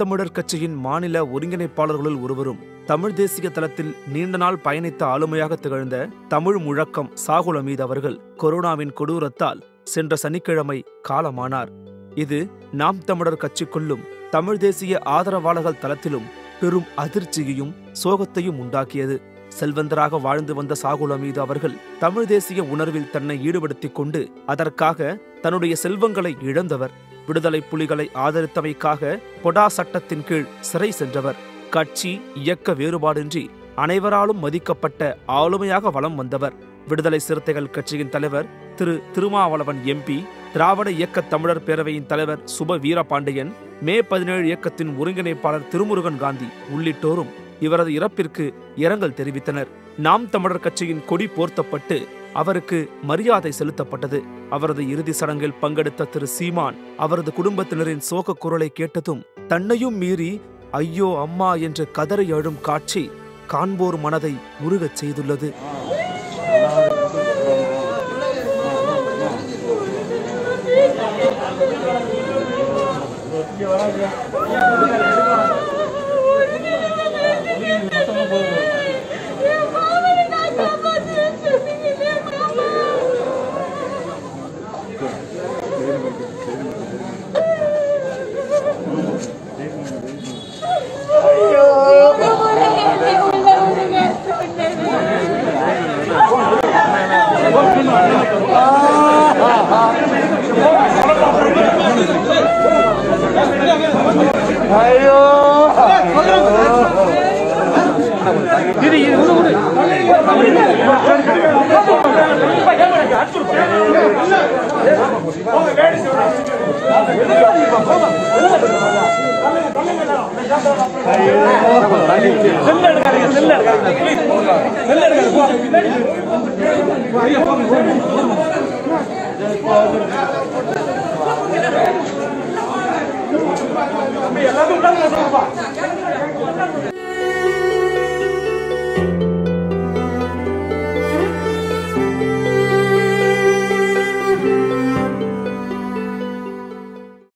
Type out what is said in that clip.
தமிழர் கட்சியின் மாநில ஒருங்கிணைப்பாளர்களுள் ஒருவரும் தமிழ் தேசிய தளத்தில் நீண்ட நாள் பயணித்த ஆளுமையாக திகழ்ந்த தமிழ் முழக்கம் சாகுல் அமீத் அவர்கள் கொரோனாவின் கொடூரத்தால் சென்ற சனிக்கிழமை காலமானார் இது நாம் தமிழர் கட்சிக்குள்ளும் தமிழ் தேசிய ஆதரவாளர்கள் தளத்திலும் பெரும் அதிர்ச்சியையும் சோகத்தையும் உண்டாக்கியது செல்வந்தராக வாழ்ந்து வந்த சாகுல் அமீது அவர்கள் தமிழ் தேசிய உணர்வில் தன்னை ஈடுபடுத்திக் கொண்டு அதற்காக தன்னுடைய செல்வங்களை இழந்தவர் விடுதலை புலிகளை ஆதரித்தமைக்காக பொடா சட்டத்தின் கீழ் சிறை சென்றவர் கட்சி இயக்க வேறுபாடின்றி அனைவராலும் மதிக்கப்பட்ட ஆளுமையாக வலம் வந்தவர் விடுதலை சிறுத்தைகள் கட்சியின் தலைவர் திரு திருமாவளவன் எம்பி திராவிட இயக்க தமிழர் பேரவையின் தலைவர் சுப வீரபாண்டியன் மே பதினேழு இயக்கத்தின் ஒருங்கிணைப்பாளர் திருமுருகன் காந்தி உள்ளிட்டோரும் இவரது இறப்பிற்கு இரங்கல் தெரிவித்தனர் நாம் தமிழர் கட்சியின் கொடி போர்த்தப்பட்டு அவருக்கு மரியாதை செலுத்தப்பட்டது அவரது இறுதி சடங்கில் பங்கெடுத்த திரு சீமான் அவரது குடும்பத்தினரின் சோக குரலை கேட்டதும் தன்னையும் மீறி ஐயோ அம்மா என்று கதறி அழும் காட்சி காண்போர் மனதை உருகச் செய்துள்ளது எல்லாத்தையும்